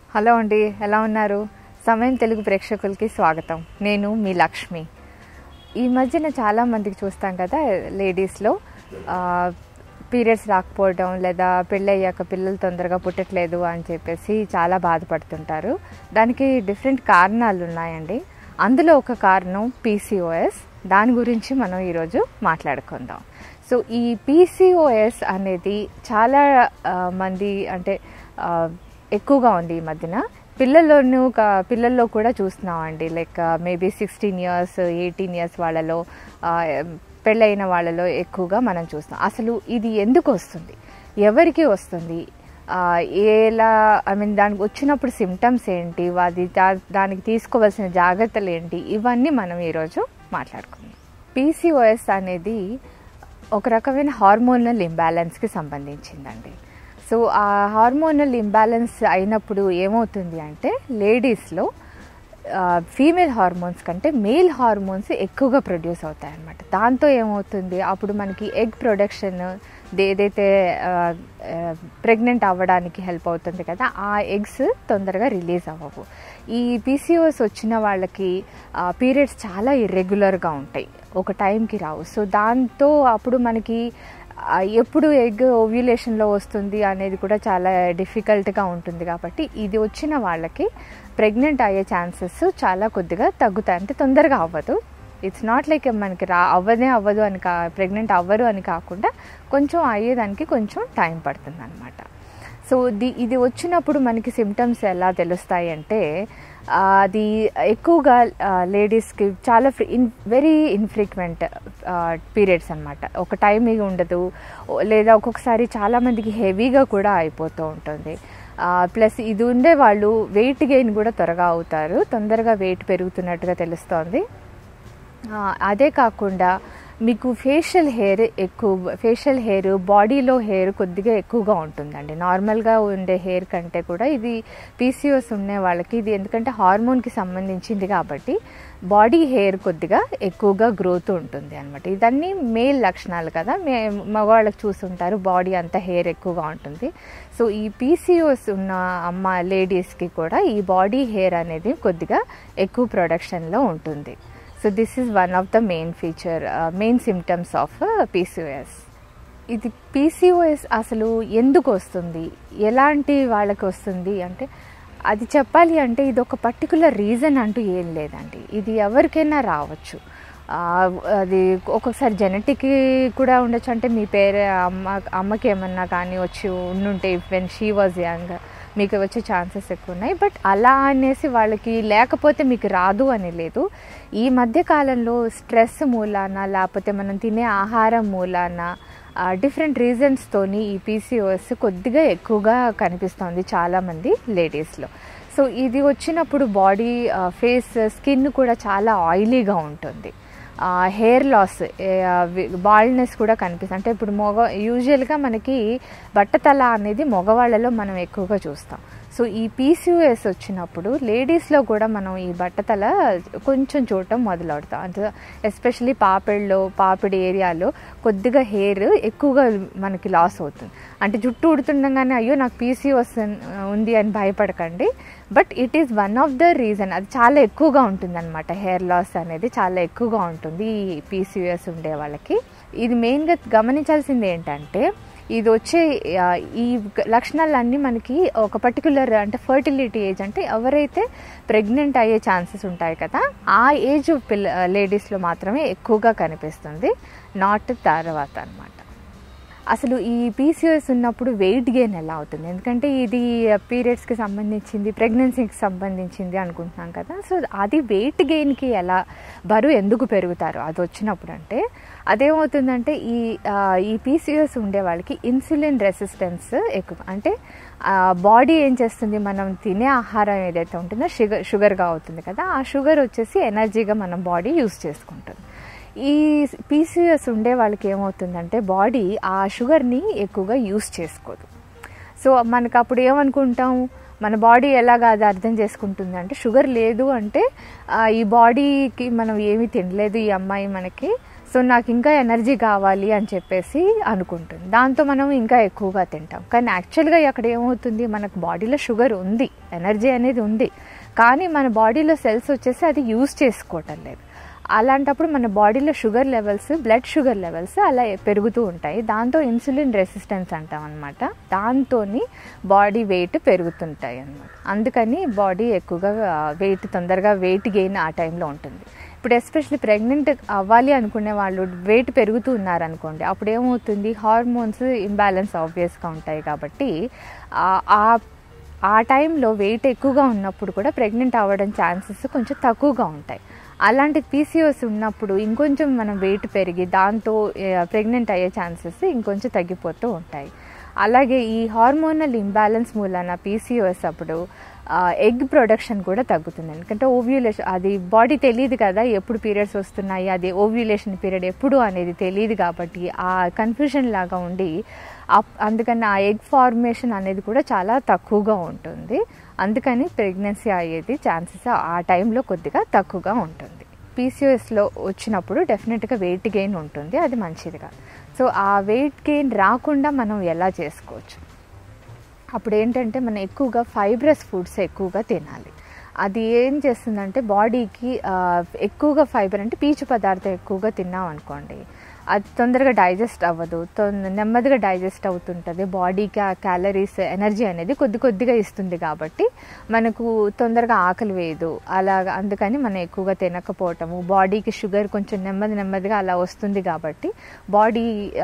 hello అండి ఎలా ఉన్నారు సమయం తెలుగు ప్రేక్షకులకి స్వాగతం నేను మీ లక్ష్మి ఈ మధ్యన చాలా మందికి చూస్తాం కదా లేడీస్లో పీరియడ్స్ రాకపోవడం లేదా పెళ్ళయ్యాక పిల్లలు తొందరగా పుట్టట్లేదు అని చెప్పేసి చాలా బాధపడుతుంటారు దానికి డిఫరెంట్ కారణాలు ఉన్నాయండి అందులో ఒక కారణం పీసీఓఎస్ దాని గురించి మనం ఈరోజు మాట్లాడుకుందాం సో ఈ పీసీఓఎస్ అనేది చాలా ఆ, మంది అంటే ఆ, ఎక్కువగా ఉంది ఈ మధ్యన పిల్లల్లోనూ క- పిల్లల్లో కూడా చూస్తున్నామండి like maybe sixteen years eighteen years వాళ్ళలో ఆ, పెళ్ళైన వాళ్ళలో ఎక్కువగా మనం చూస్తాం అసలు ఇది ఎందుకు వస్తుంది ఎవరికి వస్తుంది ఆ, ఎలా ఐ మీన్ దానికి వచ్చినప్పుడు సిమ్టమ్స్ ఏంటి అది దా- దానికి తీసుకోవాల్సిన జాగ్రత్తలు ఏంటి ఇవన్నీ మనం ఈరోజు మాట్లాడుకుందాం పీసీఓఎస్ అనేది ఒక రకమైన హార్మోనల్ ఇంబ్యాలెన్స్కి సంబంధించిందండి సో ఆ హార్మోనల్ ఇంబ్యాలెన్స్ అయినప్పుడు ఏమవుతుంది అంటే లేడీస్లో ఫీమేల్ హార్మోన్స్ కంటే మేల్ హార్మోన్స్ ఎక్కువగా ప్రొడ్యూస్ అవుతాయి అన్నమాట దాంతో ఏమవుతుంది అప్పుడు మనకి ఎగ్ ప్రొడక్షన్ ఏదైతే ప్రెగ్నెంట్ అవ్వడానికి హెల్ప్ అవుతుంది కదా ఆ ఎగ్స్ తొందరగా రిలీజ్ అవ్వవు ఈ పీసీఓఎస్ వచ్చిన వాళ్ళకి పీరియడ్స్ చాలా ఇర్రెగ్యులర్గా ఉంటాయి ఒక టైంకి రావు సో దాంతో అప్పుడు మనకి ఆ, ఎప్పుడు ఎగ్ ఓవ్యులేషన్లో వస్తుంది అనేది కూడా చాలా డిఫికల్ట్గా ఉంటుంది కాబట్టి ఇది వచ్చిన వాళ్ళకి ప్రెగ్నెంట్ అయ్యే ఛాన్సెస్ చాలా కొద్దిగా తగ్గుతాయి అంటే తొందరగా అవ్వదు ఇట్స్ నాట్ లైక్ మనకి రా అవ్వదే అవ్వదు అని కా ప్రెగ్నెంట్ అవ్వరు అని కాకుండా కొంచెం అయ్యేదానికి కొంచెం టైం పడుతుంది అనమాట సో ది ఇది వచ్చినప్పుడు మనకి సిమ్టమ్స్ ఎలా తెలుస్తాయి అంటే ఆ, అది ఎక్కువగా లేడీస్కి చాలా free in very infrequent periods అనమాట ఒక టైమింగ్ ఉండదు ఓ- లేదా ఒక్కొక్కసారి చాలామందికి హెవీగా కూడా అయిపోతూ ఉంటుంది ప్లస్ ఇది ఉండే వాళ్ళు వెయిట్ గెయిన్ కూడా త్వరగా అవుతారు తొందరగా వెయిట్ పెరుగుతున్నట్టుగా తెలుస్తోంది ఆ, అదే కాకుండా మీకు ఫేషియల్ హెయిర్ ఎక్కువ ఫేషియల్ హెయిర్ బాడీలో హెయిర్ కొద్దిగా ఎక్కువగా ఉంటుందండి నార్మల్గా ఉండే హెయిర్ కంటే కూడా ఇది పీసీఓస్ ఉండే వాళ్ళకి ఇది ఎందుకంటే హార్మోన్కి సంబంధించింది కాబట్టి బాడీ హెయిర్ కొద్దిగా ఎక్కువగా గ్రోత్ ఉంటుంది అనమాట ఇదన్నీ మేల్ లక్షణాలు కదా మే మగవాళ్ళకి చూస్తుంటారు బాడీ అంతా హెయిర్ ఎక్కువగా ఉంటుంది సో ఈ పీసీఓస్ ఉన్న అమ్మ లేడీస్కి కూడా ఈ బాడీ హెయిర్ అనేది కొద్దిగా ఎక్కువ ప్రొడక్షన్లో ఉంటుంది so this is one of the main feature main symptoms of PCOS ఇది పీసీఓఎస్ అసలు ఎందుకు వస్తుంది ఎలాంటి వాళ్ళకి వస్తుంది అంటే అది చెప్పాలి అంటే ఇది ఒక పర్టికులర్ రీజన్ అంటూ ఏం లేదండి ఇది ఎవరికైనా రావచ్చు ఆ, అది ఒక్కొక్కసారి జెనెటిక్ కూడా ఉండొచ్చు అంటే మీ పేరే అమ్మ అమ్మకి ఏమన్నా కానీ వచ్చి ఉండుంటే వెన్ షీ వాజ్ యంగ్ మీకు వచ్చే ఛాన్సెస్ ఎక్కువ ఉన్నాయి బట్ అలా అనేసి వాళ్ళకి లేకపోతే మీకు రాదు అని లేదు ఈ మధ్య కాలంలో స్ట్రెస్ మూలాన లేకపోతే మనం తినే ఆహారం మూలాన డిఫరెంట్ రీజన్స్తోని ఈ పీసీఓఎస్ కొద్దిగా ఎక్కువగా కనిపిస్తుంది చాలామంది లేడీస్లో సో ఇది వచ్చినప్పుడు బాడీ ఫేస్ స్కిన్ కూడా చాలా ఆయిలీగా ఉంటుంది హెయిర్ లాస్ బాల్డ్నెస్ కూడా కనిపిస్తుంది అంటే ఇప్పుడు మగ యూజువల్గా మనకి బట్టతల అనేది మగవాళ్ళలో మనం ఎక్కువగా చూస్తాం సో ఈ పీసీఓఎస్ వచ్చినప్పుడు లేడీస్లో కూడా మనం ఈ బట్టతల కొంచెం చూడటం మొదలవుతాం అంటే ఎస్పెషలీ పాపిడిలో పాపిడి ఏరియాలో కొద్దిగా హెయిర్ ఎక్కువగా మనకి లాస్ అవుతుంది అంటే జుట్టు ఉడుతుండగానే అయ్యో నాకు పీసీఓఎస్ ఉంది అని భయపడకండి but it is one of the reason అది చాలా ఎక్కువగా ఉంటుంది అనమాట హెయిర్ లాస్ అనేది చాలా ఎక్కువగా ఉంటుంది ఈ పీసీఓఎస్ ఉండే వాళ్ళకి ఇది మెయిన్గా గమనించాల్సింది ఏంటంటే ఇది వచ్చే ఆ, ఈ లక్షణాలన్నీ మనకి ఒక పర్టికులర్ అంటే ఫర్టిలిటీ ఏజ్ అంటే ఎవరైతే ప్రెగ్నెంట్ అయ్యే ఛాన్సెస్ ఉంటాయి కదా ఆ ఏజ్ పిల్ల లేడీస్లో మాత్రమే ఎక్కువగా కనిపిస్తుంది నాట్ తర్వాత అన్నమాట అసలు ఈ పీసీఓఎస్ ఉన్నప్పుడు వెయిట్ గెయిన్ ఎలా అవుతుంది ఎందుకంటే ఇది పీరియడ్స్కి సంబంధించింది ప్రెగ్నెన్సీకి సంబంధించింది అనుకుంటున్నాం కదా సో అది వెయిట్ గెయిన్కి ఎలా బరువు ఎందుకు పెరుగుతారు అది వచ్చినప్పుడు అంటే అదేమవుతుందంటే ఈ ఆ, ఈ పీసీఓఎస్ ఉండే వాళ్ళకి ఇన్సులిన్ రెసిస్టెన్స్ ఎక్కువ అంటే బాడీ ఏం చేస్తుంది మనం తినే ఆహారం ఏదైతే ఉంటుందో షుగర్ షుగర్గా అవుతుంది కదా ఆ షుగర్ వచ్చేసి ఎనర్జీగా మనం బాడీ యూస్ చేసుకుంటుంది ఈ పీసీఎస్ ఉండే వాళ్ళకి ఏమవుతుందంటే బాడీ ఆ షుగర్ని ఎక్కువగా యూస్ చేసుకోదు సో మనకు అప్పుడు ఏమనుకుంటాం మన బాడీ ఎలాగ అది అర్థం చేసుకుంటుంది అంటే షుగర్ లేదు అంటే ఆ, ఈ బాడీకి మనం ఏమీ తినలేదు ఈ అమ్మాయి మనకి సో నాకు ఇంకా ఎనర్జీ కావాలి అని చెప్పేసి అనుకుంటుంది దాంతో మనం ఇంకా ఎక్కువగా తింటాం కానీ యాక్చువల్గా అక్కడ ఏమవుతుంది మనకు బాడీలో షుగర్ ఉంది ఎనర్జీ అనేది ఉంది కానీ మన బాడీలో సెల్స్ వచ్చేసి అది యూజ్ చేసుకోవటం లేదు అలాంటప్పుడు మన బాడీలో sugar levels blood sugar levels అలా పెరుగుతూ ఉంటాయి దాంతో ఇన్సులిన్ రెసిస్టెన్స్ అంటాం అనమాట దాంతో బాడీ వెయిట్ పెరుగుతుంటాయి అన్నమాట అందుకని బాడీ ఎక్కువగా వెయిట్ తొందరగా వెయిట్ గెయిన్ ఆ టైంలో ఉంటుంది ఇప్పుడు ఎస్పెషల్లీ ప్రెగ్నెంట్ అవ్వాలి అనుకునే వాళ్ళు వెయిట్ పెరుగుతూ ఉన్నారనుకోండి అప్పుడు ఏమవుతుంది హార్మోన్స్ ఇంబ్యాలెన్స్ ఆబ్వియస్గా ఉంటాయి కాబట్టి ఆ- ఆ ఆ టైంలో వెయిట్ ఎక్కువగా ఉన్నప్పుడు కూడా ప్రెగ్నెంట్ అవ్వడం ఛాన్సెస్ కొంచెం తక్కువగా ఉంటాయి అలాంటి పీసీఓస్ ఉన్నప్పుడు ఇంకొంచెం మనం వెయిట్ పెరిగి దాంతో ప్రెగ్నెంట్ అయ్యే ఛాన్సెస్ ఇంకొంచెం తగ్గిపోతూ ఉంటాయి అలాగే ఈ హార్మోనల్ ఇంబ్యాలెన్స్ మూలన పీసీఓఎస్ అప్పుడు ఎగ్ ప్రొడక్షన్ కూడా తగ్గుతుంది ఎందుకంటే ఓవ్యులేషన్ అది బాడీ తెలియదు కదా ఎప్పుడు పీరియడ్స్ వస్తున్నాయి అది ఓవ్యులేషన్ పీరియడ్ ఎప్పుడు అనేది తెలియదు కాబట్టి ఆ కన్ఫ్యూజన్ లాగా ఉండి అప్- అందుకని ఆ ఎగ్ ఫార్మేషన్ అనేది కూడా చాలా తక్కువగా ఉంటుంది అందుకని ప్రెగ్నెన్సీ అయ్యేది ఛాన్సెస్ ఆ టైంలో కొద్దిగా తక్కువగా ఉంటుంది పీసీఎస్లో వచ్చినప్పుడు డెఫినెట్గా వెయిట్ గెయిన్ ఉంటుంది అది మంచిది కాదు సో ఆ వెయిట్ గెయిన్ రాకుండా మనం ఎలా చేసుకోవచ్చు అప్పుడు ఏంటంటే మనం ఎక్కువగా ఫైబ్రస్ ఫుడ్స్ ఎక్కువగా తినాలి అది ఏం చేస్తుందంటే బాడీకి ఆ, ఎక్కువగా ఫైబర్ అంటే పీచు పదార్థం ఎక్కువగా తిన్నాం అనుకోండి అది తొందరగా డైజెస్ట్ అవ్వదు తొంద నెమ్మదిగా డైజెస్ట్ అవుతుంటుంది బాడీకి ఆ క్యాలరీస్ ఎనర్జీ అనేది కొద్ది కొద్దిగా ఇస్తుంది కాబట్టి మనకు తొందరగా ఆకలి వేయదు అలా అందుకని మనం ఎక్కువగా తినకపోవటము బాడీకి షుగర్ కొంచెం నెమ్మది నెమ్మదిగా అలా వస్తుంది కాబట్టి బాడీ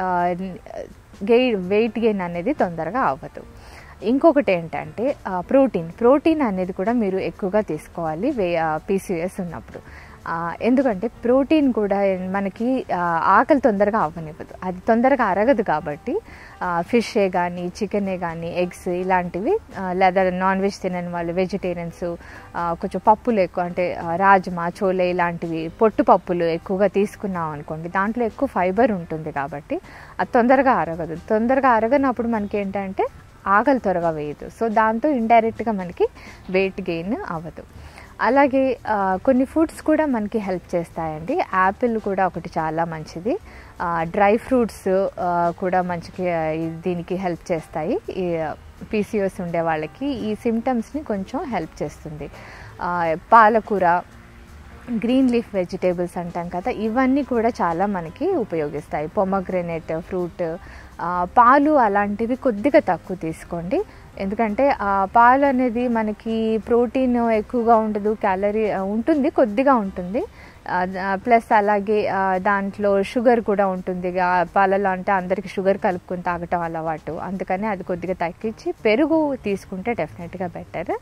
గెయి వెయిట్ గెయిన్ అనేది తొందరగా అవ్వదు ఇంకొకటి ఏంటంటే ఆ, ప్రోటీన్ ప్రోటీన్ అనేది కూడా మీరు ఎక్కువగా తీసుకోవాలి వే పీసీఎస్ ఉన్నప్పుడు ఆ, ఎందుకంటే ప్రోటీన్ కూడా మనకి ఆ, ఆకలి తొందరగా అవ్వనివ్వదు అది తొందరగా అరగదు కాబట్టి ఫిషే కానీ చికెనే కానీ ఎగ్స్ ఇలాంటివి ఆ, లేదా నాన్ వెజ్ తినని వాళ్ళు వెజిటేరియన్స్ కొంచెం పప్పులు ఎక్కువ అంటే ఆ, రాజ్మా చోలే ఇలాంటివి పొట్టు పప్పులు ఎక్కువగా తీసుకున్నాం అనుకోండి దాంట్లో ఎక్కువ ఫైబర్ ఉంటుంది కాబట్టి అది తొందరగా అరగదు తొందరగా అరగనప్పుడు మనకి ఏంటంటే ఆకలి త్వరగా వేయదు సో దాంతో ఇండైరెక్ట్గా మనకి వెయిట్ గెయిన్ అవ్వదు అలాగే ఆ, కొన్ని ఫుడ్స్ కూడా మనకి హెల్ప్ చేస్తాయండి యాపిల్ కూడా ఒకటి చాలా మంచిది డ్రై ఫ్రూట్స్ కూడా మంచికి ఆ, ఈ- దీనికి హెల్ప్ చేస్తాయి ఈ పీసీఓస్ ఉండే వాళ్ళకి ఈ సిమ్టమ్స్ని కొంచెం హెల్ప్ చేస్తుంది ఆ, పాలకూర గ్రీన్ లీఫ్ వెజిటేబుల్స్ అంటాం కదా ఇవన్నీ కూడా చాలా మనకి ఉపయోగిస్తాయి పొమగ్రెనేట్ ఫ్రూట్ ఆ, పాలు అలాంటివి కొద్దిగా తక్కువ తీసుకోండి ఎందుకంటే ఆ పాలు అనేది మనకి ప్రోటీన్ ఎక్కువగా ఉండదు క్యాలరీ ఆ, ఉంటుంది కొద్దిగా ఉంటుంది ప్లస్ అలాగే ఆ, దాంట్లో షుగర్ కూడా ఉంటుంది ఆ పాలలో అంటే అందరికి షుగర్ కలుపుకొని తాగటం అలవాటు అందుకని అది కొద్దిగా తగ్గించి పెరుగు తీసుకుంటే డెఫినెట్గా బెటర్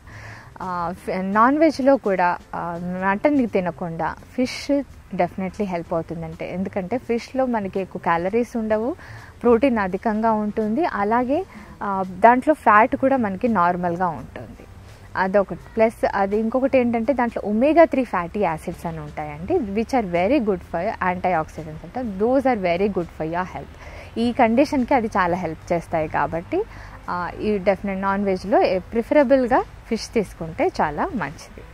నాన్ వెజ్లో కూడా మటన్ తినకుండా ఫిష్ డెఫినెట్లీ హెల్ప్ అవుతుందంటే ఎందుకంటే ఫిష్లో మనకి ఎక్కువ క్యాలరీస్ ఉండవు ప్రోటీన్ అధికంగా ఉంటుంది అలాగే ఆ, దాంట్లో ఫ్యాట్ కూడా మనకి నార్మల్గా ఉంటుంది అదొకటి ప్లస్ అది ఇంకొకటి ఏంటంటే దాంట్లో ఒమేగా త్రీ ఫ్యాటీ యాసిడ్స్ అని ఉంటాయండి which are very good for antioxidants అంటే those are very good for your health ఈ కండిషన్కి అది చాలా హెల్ప్ చేస్తాయి కాబట్టి ఆ, ఈ డెఫినెట్ నాన్ వెజ్లో ప్రిఫరబుల్గా ఫిష్ తీసుకుంటే చాలా మంచిది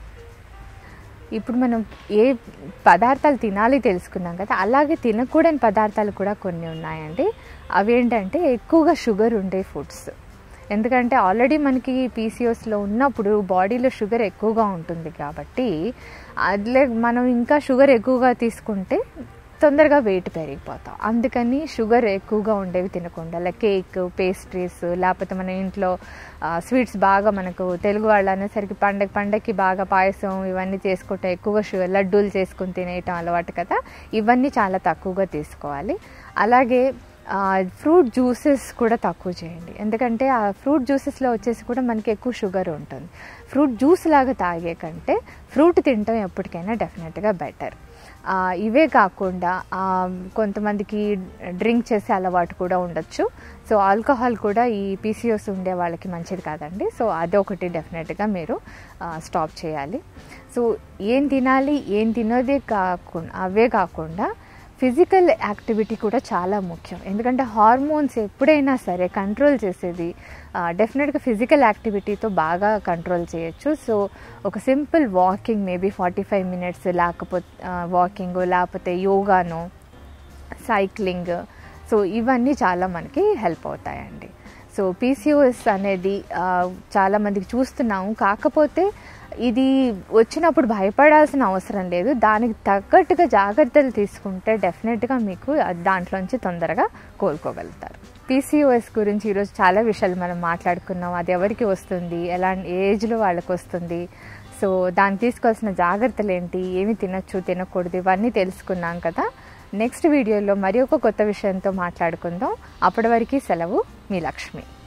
ఇప్పుడు మనం ఏ పదార్థాలు తినాలి తెలుసుకున్నాం కదా అలాగే తినకూడని పదార్థాలు కూడా కొన్ని ఉన్నాయండి అవి ఏంటంటే ఎక్కువగా షుగర్ ఉండే ఫుడ్స్ ఎందుకంటే ఆల్రెడీ మనకి పీసీఓస్లో ఉన్నప్పుడు బాడీలో షుగర్ ఎక్కువగా ఉంటుంది కాబట్టి అదిలే మనం ఇంకా షుగర్ ఎక్కువగా తీసుకుంటే తొందరగా వెయిట్ పెరిగిపోతాం అందుకని షుగర్ ఎక్కువగా ఉండేవి తినకుండా లైక్ కేక్ పేస్ట్రీస్ లేకపోతే మన ఇంట్లో స్వీట్స్ బాగా మనకు తెలుగు వాళ్ళు అనేసరికి పండగ పండగకి బాగా పాయసం ఇవన్నీ చేసుకుంటే ఎక్కువగా షుగర్ లడ్డూలు చేసుకుని తినేయటం అలవాటు కదా ఇవన్నీ చాలా తక్కువగా తీసుకోవాలి అలాగే ఫ్రూట్ జ్యూసెస్ కూడా తక్కువ చేయండి ఎందుకంటే ఆ ఫ్రూట్ జ్యూసెస్లో వచ్చేసి కూడా మనకి ఎక్కువ షుగర్ ఉంటుంది ఫ్రూట్ జ్యూస్ లాగా తాగే కంటే ఫ్రూట్ తినటం ఎప్పటికైనా డెఫినెట్గా బెటర్ ఇవే కాకుండా ఆ, కొంతమందికి డ్రింక్ చేసే అలవాటు కూడా ఉండొచ్చు సో ఆల్కహాల్ కూడా ఈ పీసీఓస్ ఉండే వాళ్ళకి మంచిది కాదండి సో అదొకటి డెఫినెట్గా మీరు స్టాప్ చేయాలి సో ఏం తినాలి ఏం తినదే కాకుండా అవే కాకుండా ఫిజికల్ యాక్టివిటీ కూడా చాలా ముఖ్యం ఎందుకంటే హార్మోన్స్ ఎప్పుడైనా సరే కంట్రోల్ చేసేది డెఫినెట్గా ఫిజికల్ యాక్టివిటీతో బాగా కంట్రోల్ చేయొచ్చు సో ఒక simple walking maybe forty five minutes లేకపోతే వాకింగ్ లేకపోతే యోగానో సైక్లింగ్ సో ఇవన్నీ చాలా మనకి హెల్ప్ అవుతాయండి సో పీసీఓఎస్ అనేది ఆ, చాలా మందికి చూస్తున్నాము కాకపోతే ఇది వచ్చినప్పుడు భయపడాల్సిన అవసరం లేదు దానికి తగ్గట్టుగా జాగ్రత్తలు తీసుకుంటే డెఫినెట్గా మీకు అది దాంట్లోంచి తొందరగా కోలుకోగలుగుతారు పీసీఓఎస్ గురించి ఈరోజు చాలా విషయాలు మనం మాట్లాడుకున్నాం అది ఎవరికి వస్తుంది ఎలాంటి ఏజ్లో వాళ్ళకి వస్తుంది సో దానికి తీసుకోవాల్సిన జాగ్రత్తలు ఏంటి ఏమి తినొచ్చు తినకూడదు ఇవన్నీ తెలుసుకున్నాం కదా నెక్స్ట్ వీడియోలో మరి ఒక కొత్త విషయంతో మాట్లాడుకుందాం అప్పటి వరకు సెలవు మీ లక్ష్మి